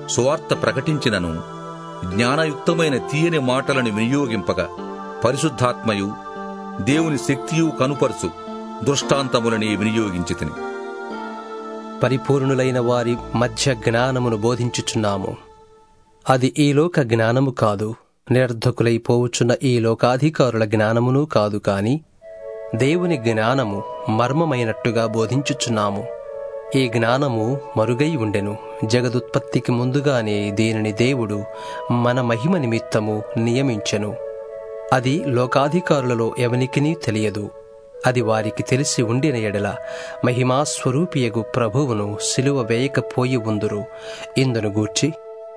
సువార్త ప్రకటించినను జ్ఞానయుక్తమైన తీయని మాటలను వినియోగింపగా పరిశుద్ధాత్మయు దేవుని శక్తియు కనుపరుచు దృష్టాంతములని వినియోగించితిని పరిపూర్ణులైన వారి మధ్య జ్ఞానమును బోధించుచున్నాము అది ఈ లోక జ్ఞానము కాదు నిరర్ధకులైపోవచ్చున్న ఈ లోకాధికారుల జ్ఞానమును కాదు కాని దేవుని జ్ఞానము మర్మమైనట్టుగా బోధించుచున్నాము ఈ జ్ఞానము మరుగై ఉండెను జగదుత్పత్తికి ముందుగానే దీనిని దేవుడు మన మహిమ నిమిత్తము నియమించెను అది లోకాధికారులలో ఎవనికినీ తెలియదు అది వారికి తెలిసి ఉండిన ఎడల మహిమాస్వరూపియగు ప్రభువును సిలువ వేయకపోయి ఉందురు ఇందును గూర్చి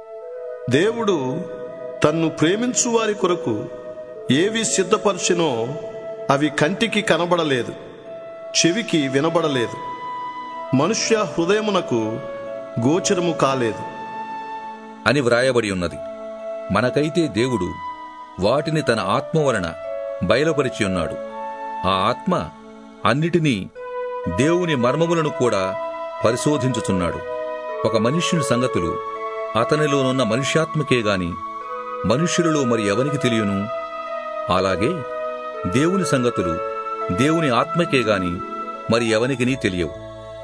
దేవుడు తన్ను ప్రేమించు వారి కొరకు ఏవి సిద్ధపరచునో అవి కంటికి కనబడలేదు చెవికి వినబడలేదు మనుష్య హృదయమునకు గోచరము కాలేదు అని వ్రాయబడి ఉన్నది మనకైతే దేవుడు వాటిని తన ఆత్మ వలన బయలుపరిచి ఉన్నాడు ఆ ఆత్మ అన్నిటినీ దేవుని మర్మములను కూడా పరిశోధించుచున్నాడు ఒక మనుష్యుని సంగతులు అతనిలోనున్న మనుష్యాత్మకే గాని మనుష్యులలో మరి ఎవనికి తెలియను అలాగే దేవుని సంగతులు దేవుని ఆత్మకే గాని మరి ఎవనికినీ తెలియవు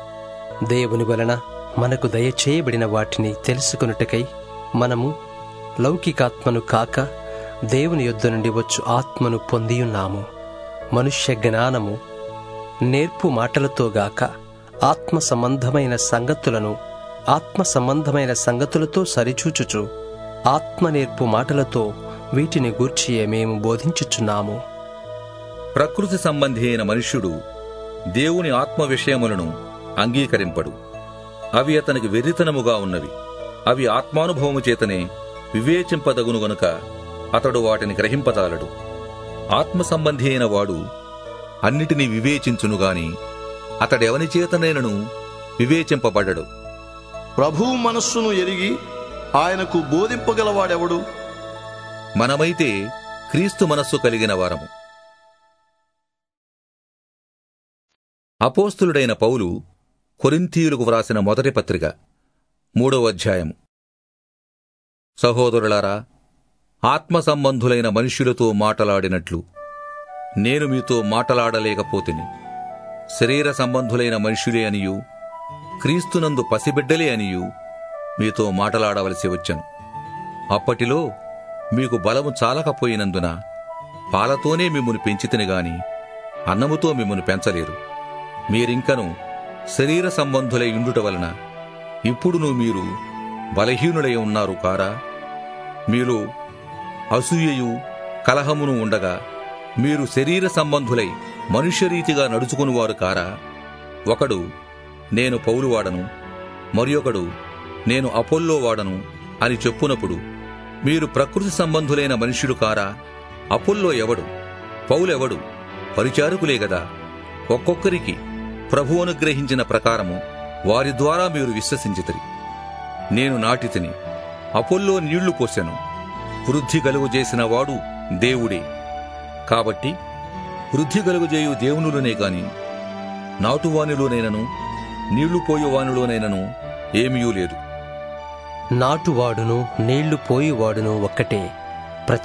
దేవుని వలన మనకు దయచేయబడిన వాటిని తెలుసుకొనుటకై మనము లౌకికాత్మను కాక దేవుని యొద్ద నుండి వచ్చు ఆత్మను పొందియున్నాము మనుష్య జ్ఞానము నేర్పు మాటలతో గాక ఆత్మ సంబంధమైన సంగతులను ఆత్మ సంబంధమైన సంగతులతో సరిచూచుచు ఆత్మ నేర్పు మాటలతో వీటిని గూర్చియే మేము బోధించుచున్నాము ప్రకృతి సంబంధి అయిన మనుష్యుడు దేవుని ఆత్మ విషయములను అంగీకరింపడు అవి అతనికి వెర్రితనముగా ఉన్నవి అవి ఆత్మానుభవము చేతనే వివేచింపదగును గనుక అతడు వాటిని గ్రహింపదాలడు ఆత్మ సంబంధి అయిన వాడు అన్నిటినీ వివేచించునుగాని అతడెవని చేతనైనను వివేచింపబడడు ప్రభువు మనస్సును ఎరిగి ఆయనకు బోధింపగలవాడెవడు మనమైతే క్రీస్తు మనస్సు కలిగిన వారము అపోస్తులుడైన పౌలు కొరింథీయులకు వ్రాసిన మొదటి పత్రిక మూడవ అధ్యాయము సహోదరులారా ఆత్మ సంబంధులైన మనుష్యులతో మాటలాడినట్లు నేను మీతో మాటలాడలేకపోతిని శరీర సంబంధులైన మనుష్యులే అనియు క్రీస్తునందు పసిబిడ్డలే అనియు మీతో మాటలాడవలసి వచ్చాను అప్పటిలో మీకు బలము చాలకపోయినందున పాలతోనే మిమ్మును పెంచితిని గాని అన్నముతో మిమ్మును పెంచలేరు మీరింకను శరీర సంబంధులై ఉండుట వలన ఇప్పుడును మీరు బలహీనులై ఉన్నారు కారా మీలో అసూయయు కలహమును ఉండగా మీరు శరీర సంబంధులై మనుష్యరీతిగా నడుచుకునివారు కారా ఒకడు నేను పౌలువాడను మరి ఒకడు నేను అపోల్లో వాడను అని చెప్పునప్పుడు మీరు ప్రకృతి సంబంధులైన మనుష్యులు కారా అపోల్లో ఎవడు పౌలెవడు పరిచారకులే గదా ఒక్కొక్కరికి ప్రభు అనుగ్రహించిన ప్రకారము వారి ద్వారా మీరు విశ్వసించితిరి నేను నాటితిని అపోల్లో నీళ్లు పోసెను వృద్ధి కలుగజేసిన వాడు దేవుడే కాబట్టి వృద్ధి కలుగజేయు దేవునులనే గాని నాటువానిలోనైనను నీళ్లు పోయువానిలోనైనను ఏమీయూ లేదు నాటువాడును నీళ్లు పోయివాడును ఒక్కటే